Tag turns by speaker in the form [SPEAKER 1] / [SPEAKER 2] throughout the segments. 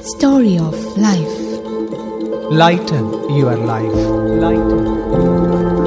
[SPEAKER 1] Story of Life.
[SPEAKER 2] Lighten your life. Lighten.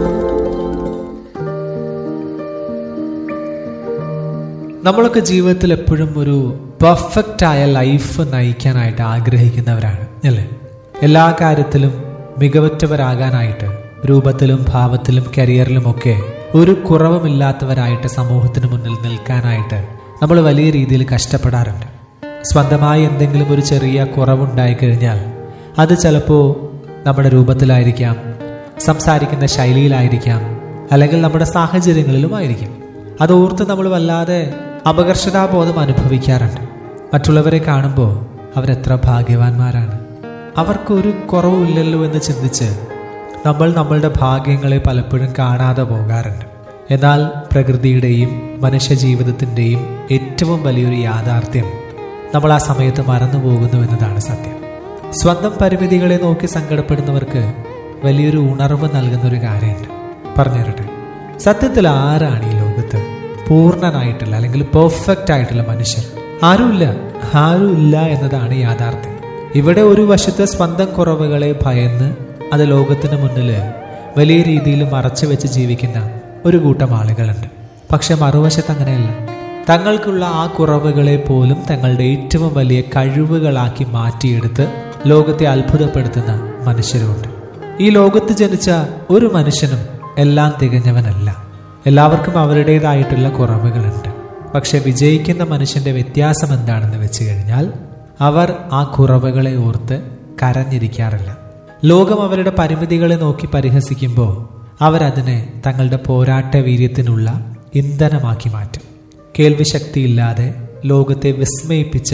[SPEAKER 2] നമ്മളൊക്കെ ജീവിതത്തിൽ എപ്പോഴും ഒരു പെർഫെക്റ്റ് ആയ ലൈഫ് നയിക്കാനായിട്ട് ആഗ്രഹിക്കുന്നവരാണ് അല്ലേ എല്ലാ കാര്യത്തിലും മികവറ്റവരാകാനായിട്ട് രൂപത്തിലും ഭാവത്തിലും കരിയറിലുമൊക്കെ ഒരു കുറവുമില്ലാത്തവരായിട്ട് സമൂഹത്തിന് മുന്നിൽ നിൽക്കാനായിട്ട് നമ്മൾ വലിയ രീതിയിൽ കഷ്ടപ്പെടാറുണ്ട് സ്വന്തമായി എന്തെങ്കിലും ഒരു ചെറിയ കുറവുണ്ടായി കഴിഞ്ഞാൽ അത് ചിലപ്പോൾ നമ്മുടെ രൂപത്തിലായിരിക്കാം സംസാരിക്കുന്ന ശൈലിയിലായിരിക്കാം അല്ലെങ്കിൽ നമ്മുടെ സാഹചര്യങ്ങളിലുമായിരിക്കും അത് ഓർത്ത് നമ്മൾ വല്ലാതെ അപകർഷതാബോധം അനുഭവിക്കാറുണ്ട് മറ്റുള്ളവരെ കാണുമ്പോൾ അവരെത്ര ഭാഗ്യവാന്മാരാണ് അവർക്കൊരു കുറവുമില്ലല്ലോ എന്ന് ചിന്തിച്ച് നമ്മൾ നമ്മളുടെ ഭാഗ്യങ്ങളെ പലപ്പോഴും കാണാതെ പോകാറുണ്ട് എന്നാൽ പ്രകൃതിയുടെയും മനുഷ്യ ജീവിതത്തിൻ്റെയും ഏറ്റവും വലിയൊരു യാഥാർത്ഥ്യം നമ്മൾ ആ സമയത്ത് മറന്നു പോകുന്നു എന്നതാണ് സത്യം സ്വന്തം പരിമിതികളെ നോക്കി സങ്കടപ്പെടുന്നവർക്ക് വലിയൊരു ഉണർവ് നൽകുന്ന ഒരു കാര്യമുണ്ട് പറഞ്ഞു തരട്ടെ സത്യത്തിൽ ആരാണ് ഈ ലോകത്ത് പൂർണ്ണനായിട്ടുള്ള അല്ലെങ്കിൽ പെർഫെക്റ്റ് ആയിട്ടുള്ള മനുഷ്യർ ആരുമില്ല ആരുമില്ല എന്നതാണ് യാഥാർത്ഥ്യം ഇവിടെ ഒരു വശത്തെ സ്വന്തം കുറവുകളെ ഭയന്ന് അത് ലോകത്തിന് മുന്നിൽ വലിയ രീതിയിൽ മറച്ചു വെച്ച് ജീവിക്കുന്ന ഒരു കൂട്ടം ആളുകളുണ്ട് പക്ഷെ മറുവശത്ത് അങ്ങനെയല്ല തങ്ങൾക്കുള്ള ആ കുറവുകളെ പോലും തങ്ങളുടെ ഏറ്റവും വലിയ കഴിവുകളാക്കി മാറ്റിയെടുത്ത് ലോകത്തെ അത്ഭുതപ്പെടുത്തുന്ന മനുഷ്യരുമുണ്ട് ഈ ലോകത്ത് ജനിച്ച ഒരു മനുഷ്യനും എല്ലാം തികഞ്ഞവനല്ല എല്ലാവർക്കും അവരുടേതായിട്ടുള്ള കുറവുകളുണ്ട് പക്ഷെ വിജയിക്കുന്ന മനുഷ്യന്റെ വ്യത്യാസം എന്താണെന്ന് വെച്ച് കഴിഞ്ഞാൽ അവർ ആ കുറവുകളെ ഓർത്ത് കരഞ്ഞിരിക്കാറില്ല ലോകം അവരുടെ പരിമിതികളെ നോക്കി പരിഹസിക്കുമ്പോൾ അവരതിനെ തങ്ങളുടെ പോരാട്ട വീര്യത്തിനുള്ള ഇന്ധനമാക്കി മാറ്റും കേൾവിശക്തിയില്ലാതെ ലോകത്തെ വിസ്മയിപ്പിച്ച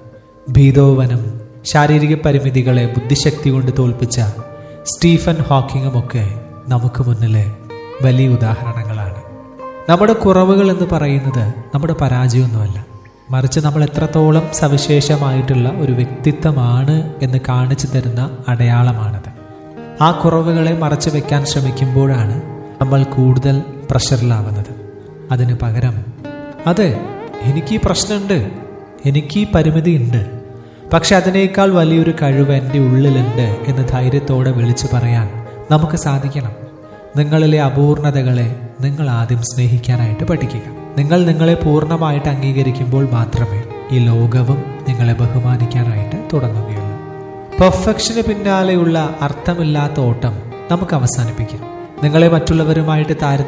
[SPEAKER 2] ഭീതോവനും ശാരീരിക പരിമിതികളെ ബുദ്ധിശക്തി കൊണ്ട് തോൽപ്പിച്ച സ്റ്റീഫൻ ഹോക്കിങ്ങുമൊക്കെ നമുക്ക് മുന്നിലെ വലിയ ഉദാഹരണങ്ങളാണ് നമ്മുടെ കുറവുകൾ എന്ന് പറയുന്നത് നമ്മുടെ പരാജയമൊന്നുമല്ല മറിച്ച് നമ്മൾ എത്രത്തോളം സവിശേഷമായിട്ടുള്ള ഒരു വ്യക്തിത്വമാണ് എന്ന് കാണിച്ചു തരുന്ന അടയാളമാണത് ആ കുറവുകളെ മറച്ചു വെക്കാൻ ശ്രമിക്കുമ്പോഴാണ് നമ്മൾ കൂടുതൽ പ്രഷറിലാവുന്നത് അതിന് പകരം അതെ എനിക്ക് ഈ പ്രശ്നമുണ്ട് എനിക്ക് ഈ പരിമിതി ഉണ്ട് പക്ഷെ അതിനേക്കാൾ വലിയൊരു കഴിവ് എൻ്റെ ഉള്ളിലുണ്ട് എന്ന് ധൈര്യത്തോടെ വിളിച്ചു പറയാൻ നമുക്ക് സാധിക്കണം നിങ്ങളിലെ അപൂർണതകളെ നിങ്ങൾ ആദ്യം സ്നേഹിക്കാനായിട്ട് പഠിക്കുക നിങ്ങൾ നിങ്ങളെ പൂർണ്ണമായിട്ട് അംഗീകരിക്കുമ്പോൾ മാത്രമേ ഈ ലോകവും നിങ്ങളെ ബഹുമാനിക്കാനായിട്ട് തുടങ്ങുകയുള്ളൂ പെർഫെക്ഷന് പിന്നാലെയുള്ള അർത്ഥമില്ലാത്ത ഓട്ടം നമുക്ക് അവസാനിപ്പിക്കാം നിങ്ങളെ മറ്റുള്ളവരുമായിട്ട് താരതമ്യം